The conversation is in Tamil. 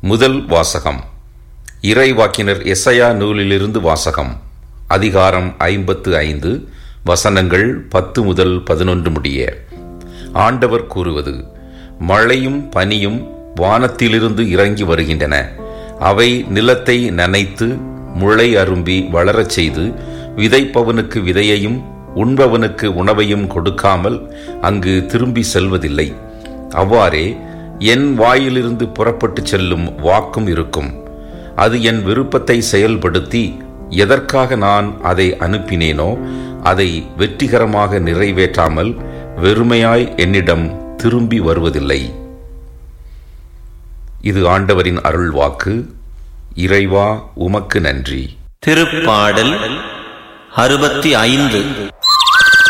முதல் வாசகம் இறைவாக்கினர் எசையா நூலிலிருந்து வாசகம் அதிகாரம் ஐம்பத்து ஐந்து வசனங்கள் பத்து முதல் பதினொன்று முடிய ஆண்டவர் கூறுவது மழையும் பனியும் வானத்திலிருந்து இறங்கி வருகின்றன அவை நிலத்தை நனைத்து முளை அரும்பி வளரச் செய்து விதைப்பவனுக்கு விதையையும் உண்பவனுக்கு உணவையும் கொடுக்காமல் அங்கு திரும்பி செல்வதில்லை அவ்வாறே என் வாயிலிருந்து புறப்பட்டுச் செல்லும் வாக்கும் இருக்கும் அது என் விருப்பத்தை செயல்படுத்தி எதற்காக நான் அதை அனுப்பினேனோ அதை வெற்றிகரமாக நிறைவேற்றாமல் வெறுமையாய் என்னிடம் திரும்பி வருவதில்லை இது ஆண்டவரின் அருள் வாக்கு இறைவா உமக்கு நன்றி திருப்பாடல் அறுபத்தி ஐந்து